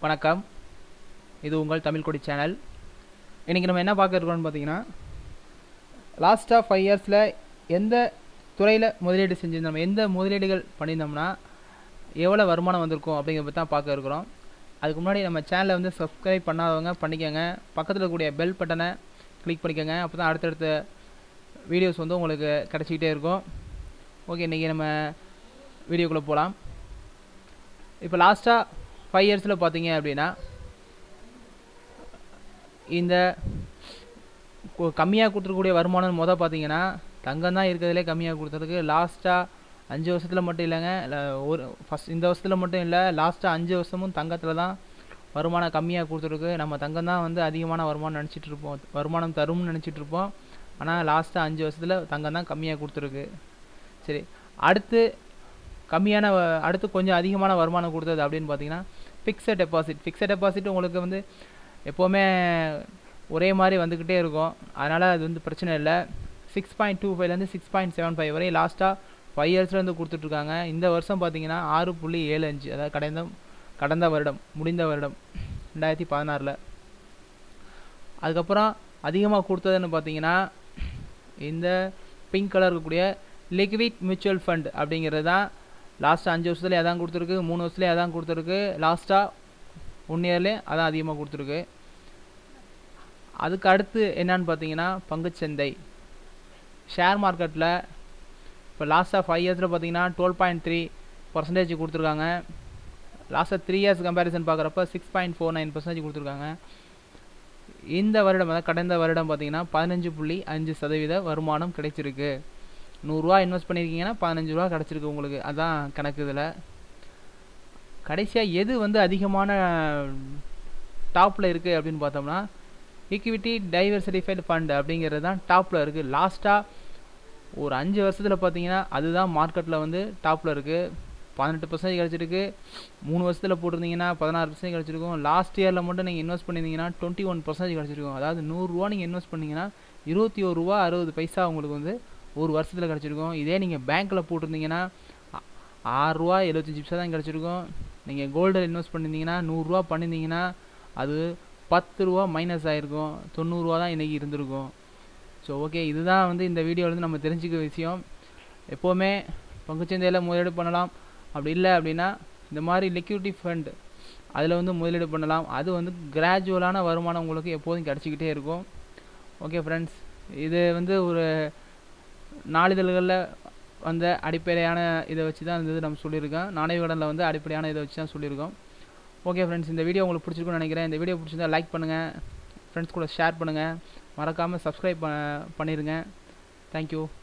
வணக்கம் இது உங்கள் தமிழ் கொடி சேனல் இன்றைக்கி நம்ம என்ன பார்க்க இருக்கோம்னு பார்த்தீங்கன்னா லாஸ்ட்டாக ஃபைவ் இயர்ஸில் எந்த துறையில் முதலீடு செஞ்சுருந்தோம் எந்த முதலீடுகள் பண்ணியிருந்தோம்னா எவ்வளோ வருமானம் வந்திருக்கும் அப்படிங்கிறத பற்றி தான் பார்க்க இருக்கிறோம் அதுக்கு முன்னாடி நம்ம சேனலை வந்து சப்ஸ்கிரைப் பண்ணாதவங்க பண்ணிக்கோங்க பக்கத்தில் இருக்கக்கூடிய பெல் பட்டனை கிளிக் பண்ணிக்கோங்க அப்போ தான் அடுத்தடுத்த வீடியோஸ் வந்து உங்களுக்கு கிடச்சிக்கிட்டே இருக்கும் ஓகே இன்றைக்கி நம்ம வீடியோக்குள்ளே போகலாம் இப்போ லாஸ்ட்டாக ஃபைவ் இயர்ஸில் பார்த்தீங்க அப்படின்னா இந்த கம்மியாக கொடுத்துருக்கூடிய வருமானம் மொதல் பார்த்தீங்கன்னா தங்கம் தான் இருக்கிறதுலே கம்மியாக கொடுத்துருக்கு லாஸ்ட்டாக அஞ்சு வருஷத்தில் மட்டும் இல்லைங்க இல்லை ஒரு ஃபஸ்ட் இந்த வருஷத்தில் மட்டும் இல்லை லாஸ்ட்டாக அஞ்சு வருஷமும் தங்கத்தில் தான் வருமானம் கம்மியாக கொடுத்துருக்கு நம்ம தங்கம் தான் வந்து அதிகமான வருமானம் நினச்சிட்டு இருப்போம் வருமானம் தரும்னு நினச்சிட்டு இருப்போம் ஆனால் லாஸ்ட்டாக அஞ்சு வருஷத்தில் தங்கம் தான் கம்மியாக கொடுத்துருக்கு சரி அடுத்து கம்மியான வ- அடுத்து கொஞ்சம் அதிகமான வருமானம் கொடுத்தது அப்படின்னு பார்த்தீங்கன்னா ஃபிக்ஸட் டெபாசிட் ஃபிக்ஸட் டெபாசிட் உங்களுக்கு வந்து எப்போவுமே ஒரே மாதிரி வந்துக்கிட்டே இருக்கும் அதனால் அது வந்து பிரச்சனை இல்லை சிக்ஸ் பாயிண்ட் டூ ஃபைவ்லேருந்து சிக்ஸ் பாயிண்ட் செவன் ஃபைவ் வரை லாஸ்ட்டாக ஃபைவ் இயர்ஸ்லேருந்து கொடுத்துட்ருக்காங்க இந்த வருஷம் பார்த்தீங்கன்னா ஆறு புள்ளி ஏழு அஞ்சு அதாவது கடந்த கடந்த வருடம் முடிந்த வருடம் ரெண்டாயிரத்தி பதினாறில் அதுக்கப்புறம் அதிகமாக கொடுத்ததுன்னு பார்த்தீங்கன்னா இந்த பிங்க் கலர் இருக்கக்கூடிய லிக்விட் மியூச்சுவல் ஃபண்ட் அப்படிங்கிறது தான் லாஸ்ட்டாக அஞ்சு வருஷத்துல அதான் கொடுத்துருக்கு மூணு வருஷத்துல அதான் கொடுத்துருக்கு லாஸ்ட்டாக ஒன் இயர்லேயே அதான் அதிகமாக கொடுத்துருக்கு அதுக்கு அடுத்து என்னன்னு பார்த்தீங்கன்னா பங்குச்சந்தை ஷேர் மார்க்கெட்டில் இப்போ லாஸ்ட்டாக ஃபைவ் இயர்ஸில் பார்த்தீங்கன்னா டுவெல் பாயிண்ட் த்ரீ பர்சன்டேஜ் கொடுத்துருக்காங்க லாஸ்ட்டாக த்ரீ இயர்ஸ் கம்பேரிசன் பார்க்குறப்ப six point four nine percentage கொடுத்துருக்காங்க இந்த வருடம் அதாவது கடந்த வருடம் பார்த்தீங்கன்னா பதினஞ்சு புள்ளி அஞ்சு சதவீத வருமானம் கிடைச்சிருக்கு நூறுரூவா இன்வெஸ்ட் பண்ணியிருக்கீங்கன்னா பதினஞ்சு ரூபா கிடச்சிருக்கு உங்களுக்கு அதான் கணக்கு இதில் கடைசியாக எது வந்து அதிகமான டாப்பில் இருக்குது அப்படின்னு பார்த்தோம்னா ஈக்விட்டி டைவர்சிஃபைடு ஃபண்ட் அப்படிங்கிறது தான் டாப்பில் இருக்குது லாஸ்ட்டாக ஒரு அஞ்சு வருஷத்தில் பார்த்தீங்கன்னா அதுதான் மார்க்கெட்டில் வந்து டாப்பில் இருக்குது பதினெட்டு பர்சன்டேஜ் கிடச்சிருக்கு மூணு வருஷத்தில் போட்டிருந்தீங்கன்னா பதினாறு பர்சன்டேஜ் கிடச்சிருக்கும் லாஸ்ட் இயரில் மட்டும் நீங்கள் இன்வெஸ்ட் பண்ணியிருந்தீங்கன்னா டுவெண்ட்டி ஒன் பர்சன்டேஜ் கிடச்சிருக்கும் அதாவது நூறுரூவா நீங்கள் இன்வெஸ்ட் பண்ணீங்கன்னா இருபத்தி ஒரு ரூபா அறுபது பைசா உங்களுக்கு வந்து ஒரு வருஷத்தில் கிடச்சிருக்கும் இதே நீங்கள் பேங்க்கில் போட்டிருந்தீங்கன்னா ஆ- ஆறுரூவா எழுபத்தஞ்சி பைசா தான் கிடச்சிருக்கும் நீங்கள் கோல்டில் இன்வெஸ்ட் பண்ணியிருந்தீங்கன்னா நூறுரூவா பண்ணியிருந்தீங்கன்னா அது பத்து ரூபா மைனஸ் ஆகிருக்கும் தொண்ணூறுரூவா தான் இன்றைக்கி இருந்திருக்கும் ஸோ ஓகே இதுதான் வந்து இந்த வீடியோவில் நம்ம தெரிஞ்சுக்க விஷயம் எப்போவுமே பங்குச்சந்தையில் முதலீடு பண்ணலாம் அப்படி இல்லை அப்படின்னா இந்த மாதிரி லிக்விட்டி ஃபண்ட் அதில் வந்து முதலீடு பண்ணலாம் அது வந்து கிராஜுவலான வருமானம் உங்களுக்கு எப்போதும் கிடச்சிக்கிட்டே இருக்கும் ஓகே ஃப்ரெண்ட்ஸ் இது வந்து ஒரு நாளிதழ்களில் வந்த அடிப்படையான இதை வச்சு தான் இந்த இது நம்ம சொல்லியிருக்கோம் நாணய கடனில் வந்து அடிப்படையான இதை வச்சு தான் சொல்லியிருக்கோம் ஓகே ஃப்ரெண்ட்ஸ் இந்த வீடியோ உங்களுக்கு பிடிச்சிருக்குன்னு நினைக்கிறேன் இந்த வீடியோ பிடிச்சிருந்தா லைக் பண்ணுங்கள் ஃப்ரெண்ட்ஸ் கூட ஷேர் பண்ணுங்கள் மறக்காமல் சப்ஸ்கிரைப் பண்ணிடுங்க தேங்க்யூ